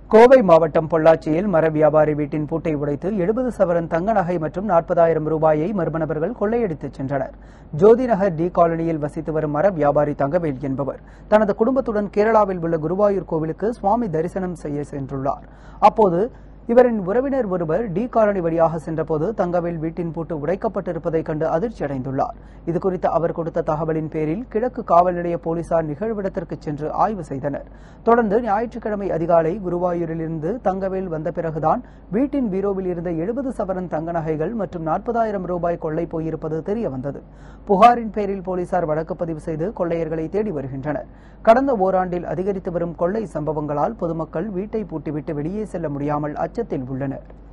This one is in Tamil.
கோவை மாவட்டம் பொள்ளாச்சியில் மர வியாபாரி வீட்டின் பூட்டை உடைத்து எழுபது சவரன் தங்க நகை மற்றும் நாற்பதாயிரம் ரூபாயை மர்ம நபர்கள் கொள்ளையடித்துச் சென்றனர் ஜோதிநகர் டி காலனியில் வசித்து வரும் மர வியாபாரி தங்கவேல் என்பவர் தனது குடும்பத்துடன் கேரளாவில் உள்ள குருவாயூர் கோவிலுக்கு சுவாமி தரிசனம் செய்ய சென்றுள்ளார் அப்போது இவரின் உறவினர் ஒருவர் டி காலனி வழியாக சென்றபோது தங்கவேல் வீட்டின் பூட்டு உடைக்கப்பட்டிருப்பதைக் கண்டு அதிர்ச்சி அடைந்துள்ளார் இதுகுறித்து அவர் கொடுத்த தகவலின் பேரில் கிழக்கு காவல் நிலைய போலீசார் நிகழ்விடத்திற்கு சென்று ஆய்வு செய்தனர் தொடர்ந்து ஞாயிற்றுக்கிழமை அதிகாலை குருவாயூரிலிருந்து தங்கவேல் வந்த பிறகுதான் வீட்டின் பீரோவில் இருந்த எழுபது சவரன் தங்க நகைகள் மற்றும் நாற்பதாயிரம் ரூபாய் கொள்ளை போயிருப்பது தெரியவந்தது புகாரின் பேரில் போலீசார் வழக்கு பதிவு செய்து கொள்ளையர்களை தேடி வருகின்றனர் கடந்த ஓராண்டில் அதிகரித்து வரும் கொள்ளை சம்பவங்களால் பொதுமக்கள் வீட்டை பூட்டிவிட்டு வெளியே செல்ல முடியாமல் அச்சத்தில் உள்ளனர்